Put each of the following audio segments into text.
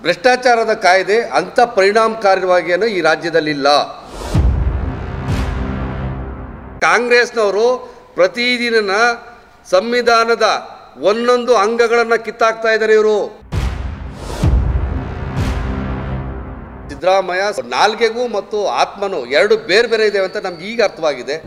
ಭ್ರಷ್ಟಾಚಾರದ ಕಾಯ್ದೆ ಅಂಥ ಪರಿಣಾಮಕಾರಿಯಾಗಿಯೂ ಈ ರಾಜ್ಯದಲ್ಲಿಲ್ಲ ಕಾಂಗ್ರೆಸ್ನವರು ಪ್ರತಿದಿನ ಸಂವಿಧಾನದ ಒಂದೊಂದು ಅಂಗಗಳನ್ನು ಕಿತ್ತಾಕ್ತಾ ಇದ್ದಾರೆ ಇವರು ಸಿದ್ದರಾಮಯ್ಯ ನಾಲ್ಗೆಗೂ ಮತ್ತು ಆತ್ಮನು ಎರಡು ಬೇರೆ ಬೇರೆ ಇದೆ ಅಂತ ನಮ್ಗೆ ಈಗ ಅರ್ಥವಾಗಿದೆ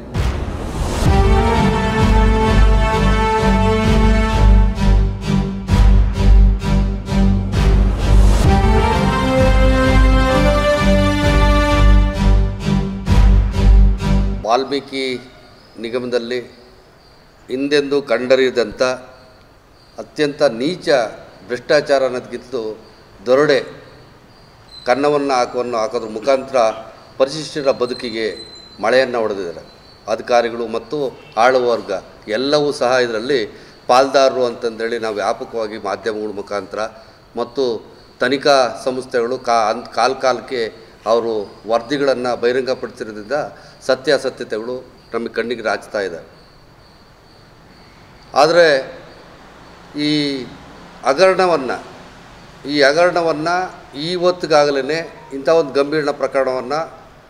ವಾಲ್ಮೀಕಿ ನಿಗಮದಲ್ಲಿ ಹಿಂದೆಂದೂ ಕಂಡರಿಯದಂಥ ಅತ್ಯಂತ ನೀಚ ಭ್ರಷ್ಟಾಚಾರ ಅನ್ನೋದಕ್ಕಿಂತಲೂ ದೊರಡೆ ಕನ್ನವನ್ನು ಹಾಕುವನ್ನು ಹಾಕೋದ್ರ ಮುಖಾಂತರ ಪರಿಶಿಷ್ಟರ ಬದುಕಿಗೆ ಮಳೆಯನ್ನು ಹೊಡೆದಿದ್ದಾರೆ ಅಧಿಕಾರಿಗಳು ಮತ್ತು ಆಳುವ ವರ್ಗ ಎಲ್ಲವೂ ಸಹ ಇದರಲ್ಲಿ ಪಾಲ್ದಾರರು ಅಂತಂದೇಳಿ ನಾವು ವ್ಯಾಪಕವಾಗಿ ಮಾಧ್ಯಮಗಳ ಮುಖಾಂತರ ಮತ್ತು ತನಿಖಾ ಸಂಸ್ಥೆಗಳು ಕಾ ಅಂತ್ ಕಾಲ ಕಾಲಕ್ಕೆ ಅವರು ವರದಿಗಳನ್ನು ಬಹಿರಂಗಪಡಿಸಿರೋದ್ರಿಂದ ಸತ್ಯಾಸತ್ಯತೆಗಳು ನಮಗೆ ಕಣ್ಣಿಗೆ ರಾಚ್ತಾ ಇದೆ ಆದರೆ ಈ ಹಗರಣವನ್ನು ಈ ಹಗರಣವನ್ನು ಇವತ್ತಿಗಾಗಲೇ ಇಂಥ ಒಂದು ಗಂಭೀರ ಪ್ರಕರಣವನ್ನು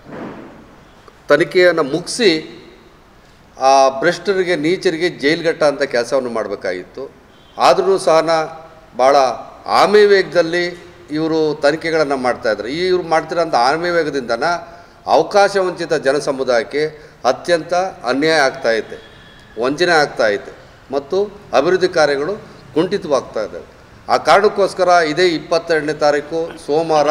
ತನಿಖೆಯನ್ನು ಮುಗಿಸಿ ಆ ಭ್ರಷ್ಟರಿಗೆ ನೀಚರಿಗೆ ಜೈಲ್ಗಟ್ಟ ಅಂತ ಕೆಲಸವನ್ನು ಮಾಡಬೇಕಾಗಿತ್ತು ಆದರೂ ಸಹ ಭಾಳ ಆಮೆ ವೇಗದಲ್ಲಿ ಇವರು ತನಿಖೆಗಳನ್ನು ಮಾಡ್ತಾಯಿದ್ದಾರೆ ಈ ಇವರು ಮಾಡ್ತಿರೋಂಥ ಆಮೆ ವೇಗದಿಂದನ ಅವಕಾಶ ವಂಚಿತ ಜನಸಮುದಾಯಕ್ಕೆ ಅತ್ಯಂತ ಅನ್ಯಾಯ ಆಗ್ತಾಯಿದೆ ವಂಚನೆ ಆಗ್ತಾಯಿದೆ ಮತ್ತು ಅಭಿವೃದ್ಧಿ ಕಾರ್ಯಗಳು ಕುಂಠಿತವಾಗ್ತಾ ಇದ್ದಾವೆ ಆ ಕಾರಣಕ್ಕೋಸ್ಕರ ಇದೇ ಇಪ್ಪತ್ತೆರಡನೇ ತಾರೀಕು ಸೋಮವಾರ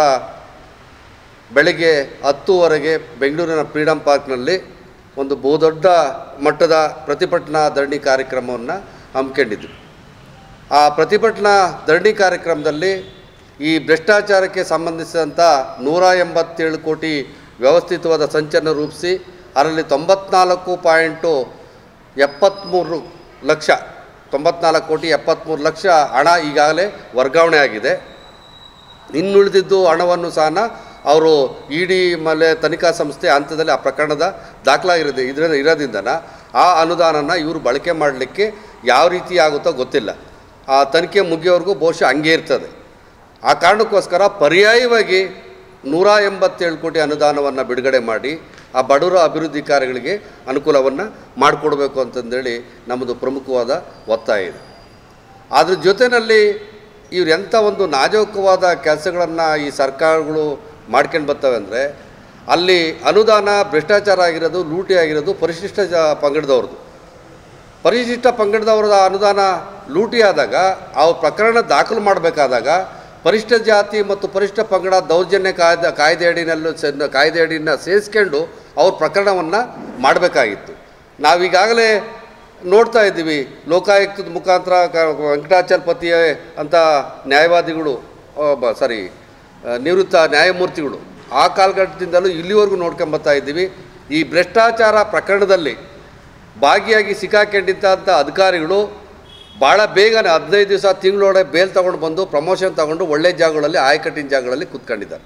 ಬೆಳಗ್ಗೆ ಹತ್ತುವರೆಗೆ ಬೆಂಗಳೂರಿನ ಫ್ರೀಡಮ್ ಪಾರ್ಕ್ನಲ್ಲಿ ಒಂದು ಬಹುದೊಡ್ಡ ಮಟ್ಟದ ಪ್ರತಿಭಟನಾ ಧರಣಿ ಕಾರ್ಯಕ್ರಮವನ್ನು ಹಮ್ಮಿಕೊಂಡಿದ್ವಿ ಆ ಪ್ರತಿಭಟನಾ ಧರಣಿ ಕಾರ್ಯಕ್ರಮದಲ್ಲಿ ಈ ಭ್ರಷ್ಟಾಚಾರಕ್ಕೆ ಸಂಬಂಧಿಸಿದಂಥ ನೂರ ಎಂಬತ್ತೇಳು ಕೋಟಿ ವ್ಯವಸ್ಥಿತವಾದ ಸಂಚನ್ನು ರೂಪಿಸಿ ಅದರಲ್ಲಿ ತೊಂಬತ್ನಾಲ್ಕು ಪಾಯಿಂಟು ಎಪ್ಪತ್ತ್ಮೂರು ಲಕ್ಷ ತೊಂಬತ್ನಾಲ್ಕು ಕೋಟಿ ಎಪ್ಪತ್ತ್ಮೂರು ಲಕ್ಷ ಹಣ ಈಗಾಗಲೇ ವರ್ಗಾವಣೆ ಆಗಿದೆ ಇನ್ನುಳಿದಿದ್ದು ಹಣವನ್ನು ಸಹ ಅವರು ಇ ಡಿ ಮಲೆ ತನಿಖಾ ಸಂಸ್ಥೆ ಹಂತದಲ್ಲಿ ಆ ಪ್ರಕರಣದ ದಾಖಲಾಗಿರೋದು ಇದರಿಂದ ಇರೋದ್ರಿಂದನ ಆ ಅನುದಾನನ ಇವರು ಬಳಕೆ ಮಾಡಲಿಕ್ಕೆ ಯಾವ ರೀತಿ ಆಗುತ್ತೋ ಗೊತ್ತಿಲ್ಲ ಆ ತನಿಖೆ ಮುಗಿಯೋವರೆಗೂ ಬಹುಶಃ ಹಂಗೆ ಇರ್ತದೆ ಆ ಕಾರಣಕ್ಕೋಸ್ಕರ ಪರ್ಯಾಯವಾಗಿ ನೂರ ಎಂಬತ್ತೇಳು ಕೋಟಿ ಅನುದಾನವನ್ನು ಬಿಡುಗಡೆ ಮಾಡಿ ಆ ಬಡವರ ಅಭಿವೃದ್ಧಿ ಕಾರ್ಯಗಳಿಗೆ ಅನುಕೂಲವನ್ನು ಮಾಡಿಕೊಡ್ಬೇಕು ಅಂತಂದೇಳಿ ನಮ್ಮದು ಪ್ರಮುಖವಾದ ಒತ್ತಾಯ ಇದೆ ಅದ್ರ ಜೊತೆಯಲ್ಲಿ ಇವ್ರು ಎಂಥ ಒಂದು ನಾಜೂಕವಾದ ಕೆಲಸಗಳನ್ನು ಈ ಸರ್ಕಾರಗಳು ಮಾಡ್ಕೊಂಡು ಬರ್ತವೆ ಅಂದರೆ ಅಲ್ಲಿ ಅನುದಾನ ಭ್ರಷ್ಟಾಚಾರ ಆಗಿರೋದು ಲೂಟಿ ಆಗಿರೋದು ಪರಿಶಿಷ್ಟ ಜ ಪಂಗಡದವ್ರದ್ದು ಪರಿಶಿಷ್ಟ ಪಂಗಡದವರದ ಅನುದಾನ ಲೂಟಿ ಆದಾಗ ಅವ್ರ ಪ್ರಕರಣ ದಾಖಲು ಮಾಡಬೇಕಾದಾಗ ಪರಿಶಿಷ್ಟ ಜಾತಿ ಮತ್ತು ಪರಿಶಿಷ್ಟ ಪಂಗಡ ದೌರ್ಜನ್ಯ ಕಾಯ್ದೆ ಕಾಯ್ದೆ ಅಡಿನಲ್ಲೂ ಸೆ ಕಾಯ್ದೆ ಅಡಿನ ಸೇರಿಸ್ಕೊಂಡು ಅವ್ರ ಪ್ರಕರಣವನ್ನು ಮಾಡಬೇಕಾಗಿತ್ತು ನಾವೀಗಾಗಲೇ ನೋಡ್ತಾ ಇದ್ದೀವಿ ಲೋಕಾಯುಕ್ತದ ಮುಖಾಂತರ ಕ- ವೆಂಕಟಾಚಲಪತಿ ಅಂತ ನ್ಯಾಯವಾದಿಗಳು ಸಾರಿ ನಿವೃತ್ತ ನ್ಯಾಯಮೂರ್ತಿಗಳು ಆ ಕಾಲಘಟ್ಟದಿಂದಲೂ ಇಲ್ಲಿವರೆಗೂ ನೋಡ್ಕೊಂಬತ್ತಾ ಇದ್ದೀವಿ ಈ ಭ್ರಷ್ಟಾಚಾರ ಪ್ರಕರಣದಲ್ಲಿ ಭಾಗಿಯಾಗಿ ಸಿಕ್ಕಾಕೊಂಡಿದ್ದಂಥ ಅಧಿಕಾರಿಗಳು ಭಾಳ ಬೇಗನೆ ಹದಿನೈದು ದಿವಸ ತಿಂಗಳೊಳಗೆ ಬೇಲ್ ತೊಗೊಂಡು ಬಂದು ಪ್ರಮೋಷನ್ ತೊಗೊಂಡು ಒಳ್ಳೆ ಜಾಗಗಳಲ್ಲಿ ಆಯಕಟ್ಟಿನ ಜಾಗಗಳಲ್ಲಿ ಕೂತ್ಕೊಂಡಿದ್ದಾರೆ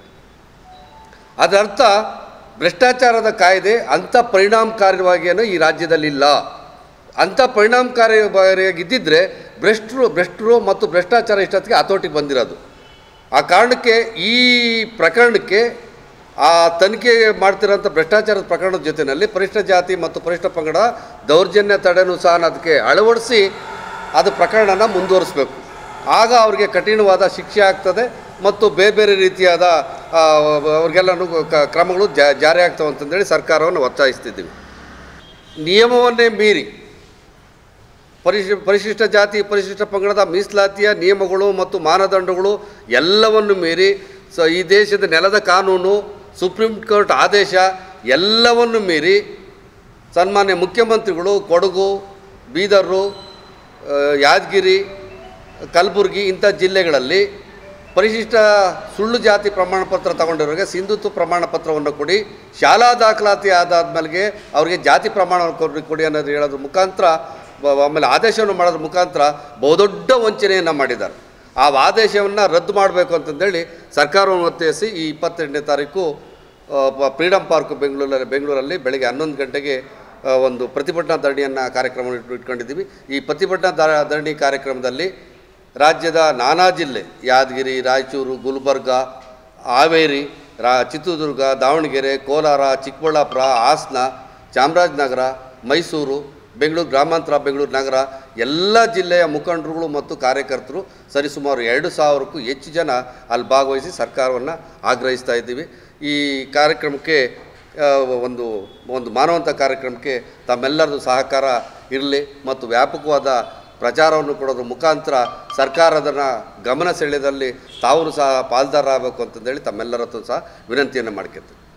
ಅದರ್ಥ ಭ್ರಷ್ಟಾಚಾರದ ಕಾಯ್ದೆ ಅಂಥ ಪರಿಣಾಮಕಾರಿಯಾಗಿಯೂ ಈ ರಾಜ್ಯದಲ್ಲಿಲ್ಲ ಅಂಥ ಪರಿಣಾಮಕಾರಿಯಾಗಿದ್ದಿದ್ದರೆ ಭ್ರಷ್ಟರು ಭ್ರಷ್ಟರು ಮತ್ತು ಭ್ರಷ್ಟಾಚಾರ ಇಷ್ಟೊತ್ತಿಗೆ ಹತೋಟಿಗೆ ಬಂದಿರೋದು ಆ ಕಾರಣಕ್ಕೆ ಈ ಪ್ರಕರಣಕ್ಕೆ ಆ ತನಿಖೆ ಮಾಡ್ತಿರೋಂಥ ಭ್ರಷ್ಟಾಚಾರದ ಪ್ರಕರಣದ ಜೊತೆಯಲ್ಲಿ ಪರಿಷ್ಠ ಜಾತಿ ಮತ್ತು ಪರಿಷ್ಠ ಪಂಗಡ ದೌರ್ಜನ್ಯ ತಡೆನೂ ಸಹ ಅದಕ್ಕೆ ಅಳವಡಿಸಿ ಅದು ಪ್ರಕರಣನ ಮುಂದುವರಿಸಬೇಕು ಆಗ ಅವ್ರಿಗೆ ಕಠಿಣವಾದ ಶಿಕ್ಷೆ ಆಗ್ತದೆ ಮತ್ತು ಬೇರೆ ಬೇರೆ ರೀತಿಯಾದ ಆ, ಅವ್ರಿಗೆಲ್ಲನೂ ಕ- ಕ್ರಮಗಳು ಜಾ ಜಾರಿ ಆಗ್ತವೆ ಅಂತಂದೇಳಿ ಸರ್ಕಾರವನ್ನು ಒತ್ತಾಯಿಸ್ತಿದ್ದೀವಿ ನಿಯಮವನ್ನೇ ಮೀರಿ ಪರಿಶಿ ಪರಿಶಿಷ್ಟ ಜಾತಿ ಪರಿಶಿಷ್ಟ ಪಂಗಡದ ಮೀಸಲಾತಿಯ ನಿಯಮಗಳು ಮತ್ತು ಮಾನದಂಡಗಳು ಎಲ್ಲವನ್ನು ಮೀರಿ ಸ ಈ ದೇಶದ ನೆಲದ ಕಾನೂನು ಸುಪ್ರೀಂ ಕೋರ್ಟ್ ಆದೇಶ ಎಲ್ಲವನ್ನು ಮೀರಿ ಸನ್ಮಾನ್ಯ ಮುಖ್ಯಮಂತ್ರಿಗಳು ಕೊಡಗು ಬೀದರು ಆ, ಯಾದಗಿರಿ ಕಲಬುರಗಿ ಇಂಥ ಜಿಲ್ಲೆಗಳಲ್ಲಿ ಪರಿಶಿಷ್ಟ ಸುಳ್ಳು ಜಾತಿ ಪ್ರಮಾಣ ಪತ್ರ ತಗೊಂಡಿರೋರಿಗೆ ಸಿಂಧುತ್ವ ಪ್ರಮಾಣ ಪತ್ರವನ್ನು ಕೊಡಿ ಶಾಲಾ ದಾಖಲಾತಿ ಆದಾದ್ಮೇಲೆ ಅವರಿಗೆ ಜಾತಿ ಪ್ರಮಾಣ ಕೊಡಿ ಕೊಡಿ ಅನ್ನೋದು ಹೇಳೋದ್ರ ಮುಖಾಂತರ ಬ- ಆಮೇಲೆ ಆದೇಶವನ್ನು ಮಾಡೋದ್ರ ಮುಖಾಂತರ ಬಹುದೊಡ್ಡ ವಂಚನೆಯನ್ನು ಮಾಡಿದ್ದಾರೆ ಆ ಆದೇಶವನ್ನು ರದ್ದು ಮಾಡಬೇಕು ಅಂತಂದೇಳಿ ಸರ್ಕಾರವನ್ನು ಒತ್ತಾಯಿಸಿ ಈ ಇಪ್ಪತ್ತೆಂಟನೇ ತಾರೀಕು ಫ್ರೀಡಮ್ ಪಾರ್ಕ್ ಬೆಂಗಳೂರಲ್ಲಿ ಬೆಂಗಳೂರಲ್ಲಿ ಬೆಳಗ್ಗೆ ಹನ್ನೊಂದು ಗಂಟೆಗೆ ಆ, ಒಂದು ಪ್ರತಿಭಟನಾ ಧರಣಿಯನ್ನು ಕಾರ್ಯಕ್ರಮ ಇಟ್- ಇಟ್ಕೊಂಡಿದ್ದೀವಿ ಈ ಪ್ರತಿಭಟನಾ ಧ- ಧರಣಿ ಕಾರ್ಯಕ್ರಮದಲ್ಲಿ ರಾಜ್ಯದ ನಾನಾ ಜಿಲ್ಲೆ ಯಾದಗಿರಿ ರಾಯಚೂರು ಗುಲ್ಬರ್ಗ ಹಾವೇರಿ ರಾ ಚಿತ್ರದುರ್ಗ ದಾವಣಗೆರೆ ಕೋಲಾರ ಚಿಕ್ಕಬಳ್ಳಾಪುರ ಹಾಸನ ಚಾಮರಾಜನಗರ ಮೈಸೂರು ಬೆಂಗಳೂರು ಗ್ರಾಮಾಂತರ ಬೆಂಗಳೂರು ನಗರ ಎಲ್ಲ ಜಿಲ್ಲೆಯ ಮುಖಂಡರುಗಳು ಮತ್ತು ಕಾರ್ಯಕರ್ತರು ಸರಿಸುಮಾರು ಎರಡು ಸಾವಿರಕ್ಕೂ ಹೆಚ್ಚು ಜನ ಅಲ್ಲಿ ಭಾಗವಹಿಸಿ ಸರ್ಕಾರವನ್ನು ಆಗ್ರಹಿಸ್ತಾ ಇದ್ದೀವಿ ಈ ಕಾರ್ಯಕ್ರಮಕ್ಕೆ ಆ, ಒಂದು ಒಂದು ಮಾನವಂತ ಕಾರ್ಯಕ್ರಮಕ್ಕೆ ತಮ್ಮೆಲ್ಲರದು ಸಹಕಾರ ಇರಲಿ ಮತ್ತು ವ್ಯಾಪಕವಾದ ಪ್ರಚಾರವನ್ನು ಕೊಡೋದ್ರ ಮುಖಾಂತರ ಸರ್ಕಾರದನ್ನ ಗಮನ ಸೆಳೆದಲ್ಲಿ ತಾವು ಸಹ ಪಾಲ್ದಾರರಾಗಬೇಕು ಅಂತಂದೇಳಿ ತಮ್ಮೆಲ್ಲರ ಹತ್ರ ಸಹ ವಿನಂತಿಯನ್ನು ಮಾಡ್ಕೊತೀವಿ